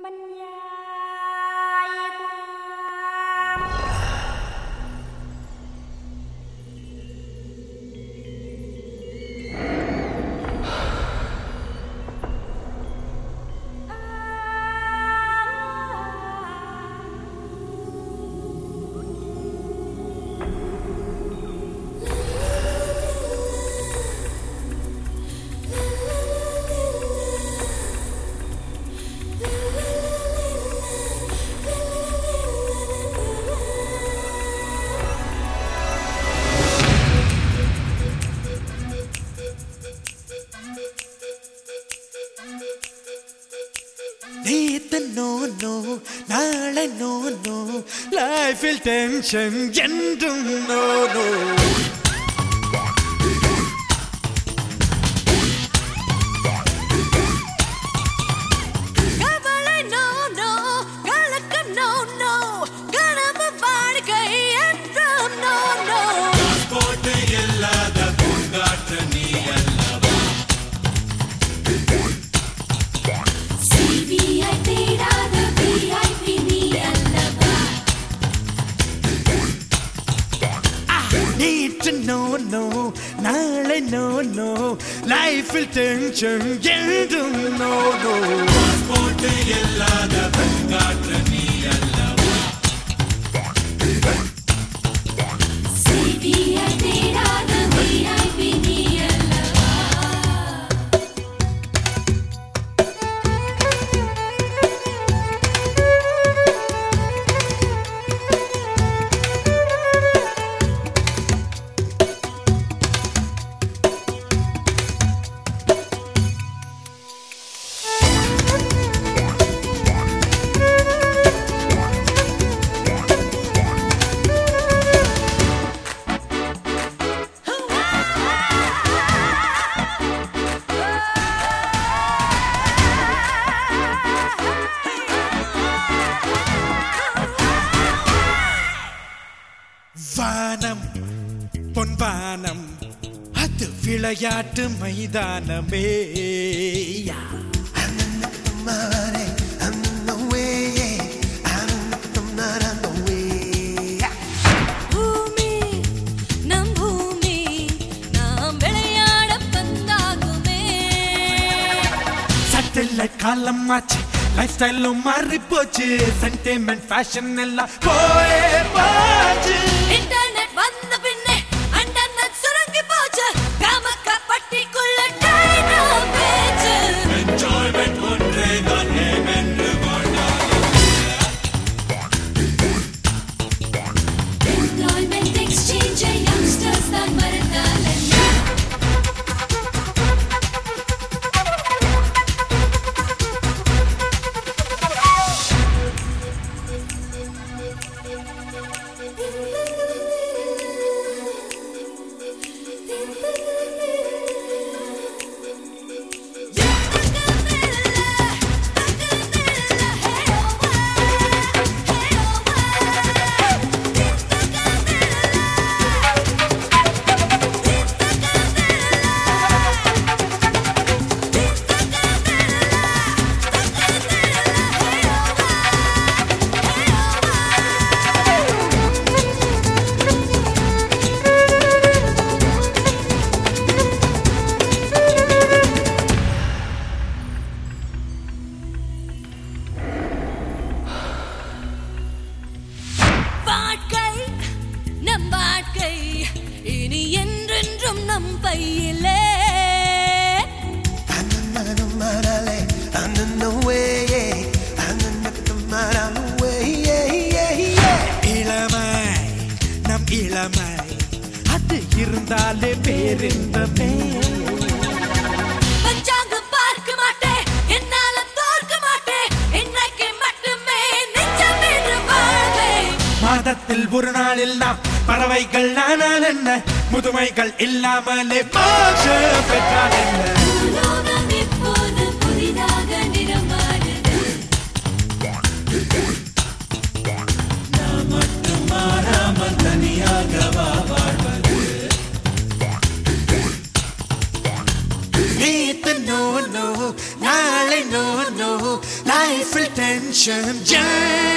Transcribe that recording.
บรรยายความ நேத்து no no நாளை no no லைஃபில் டென்ஷன் என்றும் நோ நோ கவலை no no கலக்கம் no no கனவு வாழ்க்கை என்றும் no no CBI தேடாத VIP நீ அல்லவா நேற்று நோ நோ நாளை நோ நோ லைஃபில் டென்ஷன் என்றும் நோ நோ CBI தேடாத VIP நீ அல்லவா வானம் பொன்வானம் அது விளையாட்டு மைதானமே யா. பூமி நம் பூமி நாம் விளையாட பந்தாகுமே சட்டில் காலம் ஆச்சு லைஃப் ஸ்டைலும் மாறி போச்சு சென்டிமெண்ட் ஃபேஷன் எல்லாம் போயே போச்சு இன்டர்நெட் வந்த பின்னே அண்டர்நெட் சுருங்கி போச்சு காமக்க பட்டிக்குள்ள டைனா பேச்சு Employment exchange youngsters தான் மறந்தால் என்ன வாழ்க்கை நம் வாழ்க்கை இனி என்றென்றும் நம் பையிலே இளமை நம் இளமை அது இருந்தாலே பேரின்பமே பஞ்சாங்கம் பார்க்க மாட்டேன் என்னால தோற்க மாட்டேன் இன்னைக்கு மட்டுமே நிச்சயம் என்று வாழ்வேன் மாதத்தில் ஒரு நாளில் நாம் பறவைகள் ஆனால் என்ன முதுமைகள் இல்லாமலே மோட்ச பெற்றால் என்ன உலோகம் இப்போது புதிதாக நிறமாறுது நேத்து நோ நோ நாளை நோ நோ லைஃபில் டென்ஷன்